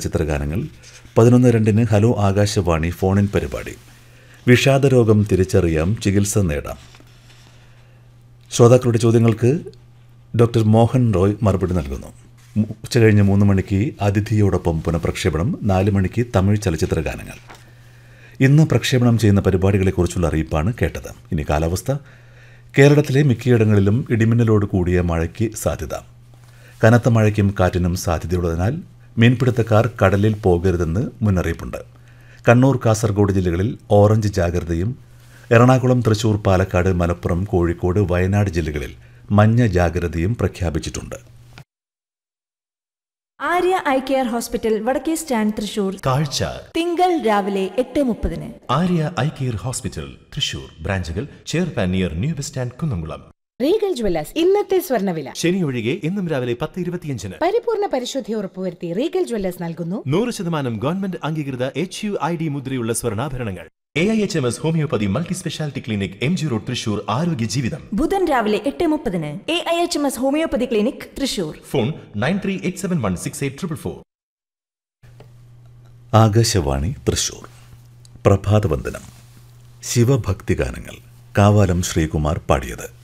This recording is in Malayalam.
ചലച്ചിത്ര ഗാനങ്ങൾ പതിനൊന്ന് രണ്ടിന് ഹലോ ആകാശവാണി ഫോണിൻ പരിപാടി വിഷാദരോഗം തിരിച്ചറിയാം ചികിത്സ നേടാം ശ്രോതാക്കളുടെ ചോദ്യങ്ങൾക്ക് ഡോക്ടർ മോഹൻ റോയ് മറുപടി നൽകുന്നു മു- ഉച്ചകഴിഞ്ഞ് മൂന്ന് മണിക്ക് അതിഥിയോടൊപ്പം പുനഃപ്രക്ഷേപണം നാല് മണിക്ക് തമിഴ് ചലച്ചിത്ര ഗാനങ്ങൾ ഇന്ന് പ്രക്ഷേപണം ചെയ്യുന്ന പരിപാടികളെക്കുറിച്ചുള്ള അറിയിപ്പാണ് കേട്ടത് ഇനി കാലാവസ്ഥ കേരളത്തിലെ മിക്കയിടങ്ങളിലും ഇടിമിന്നലോട് കൂടിയ മഴയ്ക്ക് സാധ്യത കനത്ത മഴയ്ക്കും കാറ്റിനും സാധ്യതയുള്ളതിനാൽ മീൻപിടുത്തക്കാർ കടലിൽ പോകരുതെന്ന് മുന്നറിയിപ്പുണ്ട് കണ്ണൂർ കാസർഗോഡ് ജില്ലകളിൽ ഓറഞ്ച് ജാഗ്രതയും എറണാകുളം തൃശൂർ പാലക്കാട് മലപ്പുറം കോഴിക്കോട് വയനാട് ജില്ലകളിൽ മഞ്ഞ ജാഗ്രതയും പ്രഖ്യാപിച്ചിട്ടുണ്ട് ആര്യ ഐ കെയർ ഹോസ്പിറ്റൽ വടക്കേ സ്റ്റാൻഡ് തൃശൂർ കാഴ്ച തിങ്കൾ രാവിലെ എട്ട് മുപ്പതിന് Arya eye care hospital Thrissur ബ്രാഞ്ചുകൾ ചേർപ്പാൻ near new bus stand Kunnamkulam Regal jewellers ഇന്നത്തെ സ്വർണ്ണവില ശനി ഒഴികെ ഇന്നും രാവിലെ പത്ത് ഇരുപത്തിയഞ്ചിന് പരിപൂർണ പരിശുദ്ധി ഉറപ്പുവരുത്തി റീഗൽ ജ്വല്ലേഴ്സ് നൽകുന്നു നൂറ് ശതമാനം ഗവൺമെന്റ് അംഗീകൃത എച്ച് യു ഐ ഡി മുദ്രയുള്ള സ്വർണ്ണാഭരണങ്ങൾ A I H M S homoeopathy multi speciality clinic M G road Thrissur ആരോഗ്യ ജീവിതം ബുധൻ രാവിലെ എട്ട് മുപ്പതിന് A I H M S homoeopathy clinic Thrissur phone nine three eight seven one six eight triple four Akashvani Thrissur പ്രഭാതവന്ദനം ശിവഭക്തിഗാനങ്ങൾ കാവാലം ശ്രീകുമാർ പാടിയത്